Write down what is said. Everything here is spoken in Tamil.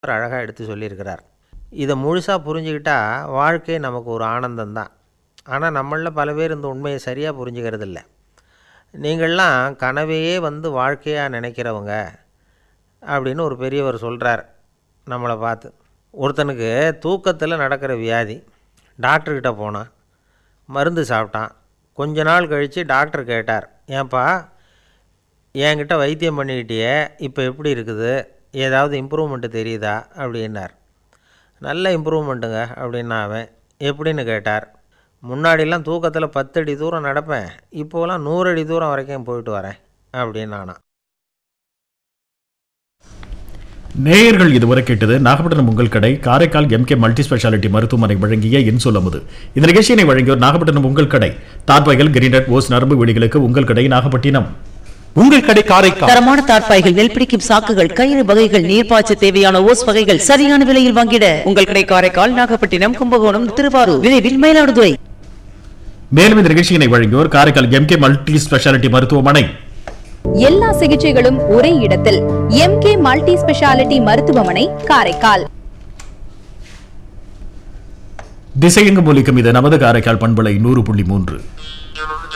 அவர் அழகாக எடுத்து சொல்லியிருக்கிறார் இதை முழுசாக புரிஞ்சுக்கிட்டா வாழ்க்கை நமக்கு ஒரு ஆனந்தம்தான் ஆனால் நம்மளில் பல பேர் இந்த உண்மையை சரியாக புரிஞ்சுக்கிறது இல்லை நீங்கள்லாம் கனவையே வந்து வாழ்க்கையாக நினைக்கிறவங்க அப்படின்னு ஒரு பெரியவர் சொல்கிறார் நம்மளை பார்த்து ஒருத்தனுக்கு தூக்கத்தில் நடக்கிற வியாதி டாக்டர்கிட்ட போனான் மருந்து சாப்பிட்டான் கொஞ்ச நாள் கழித்து டாக்டர் கேட்டார் ஏன்பா என்கிட்ட வைத்தியம் பண்ணிக்கிட்டியே இப்போ எப்படி இருக்குது ஏதாவது இம்ப்ரூவ்மெண்ட்டு தெரியுதா அப்படின்னார் நல்ல இம்ப்ரூவ்மெண்ட்டுங்க அப்படின்னா அவன் எப்படின்னு கேட்டார் முன்னாடிலாம் தூக்கத்தில் பத்தடி தூரம் நடப்பேன் இப்போலாம் நூறு அடி தூரம் வரைக்கும் போயிட்டு வரேன் அப்படின்னு நானா நேயர்கள் இதுவரை கேட்டது நாகப்பட்டினம் உங்கள் கடை காரைக்கால் எம்கே மல்டி ஸ்பெஷாலிட்டி மருத்துவமனை வழங்கிய என் சொல்லமுது இந்த நிகழ்ச்சியினை வழங்கியோர் நாகப்பட்டினம் உங்கள் கடை தார்பாய்கள் கிரீனட் ஓஸ் நரம்பு வெடிகளுக்கு உங்கள் கடை நாகப்பட்டினம் உங்கள் கடை காரைக்கால் தரமான தார்ப்பாய்கள் நெல் பிடிக்கும் சாக்குகள் கயிறு வகைகள் நீர்ப்பாய்ச்ச தேவையான ஓஸ் வகைகள் சரியான விலையில் வாங்கிட உங்கள் கடை காரைக்கால் நாகப்பட்டினம் கும்பகோணம் திருவாரூர் விரைவில் மயிலாடுதுறை மேலும் இந்த நிகழ்ச்சியினை வழங்கியோர் காரைக்கால் எம்கே மல்டி ஸ்பெஷாலிட்டி மருத்துவமனை எல்லா சிகிச்சைகளும் ஒரே இடத்தில் எம்கே மல்டி ஸ்பெஷாலிட்டி மருத்துவமனை காரைக்கால் திசையெங்கும் ஒலிக்கும் இது நமது காரைக்கால் பண்பலை நூறு புள்ளி மூன்று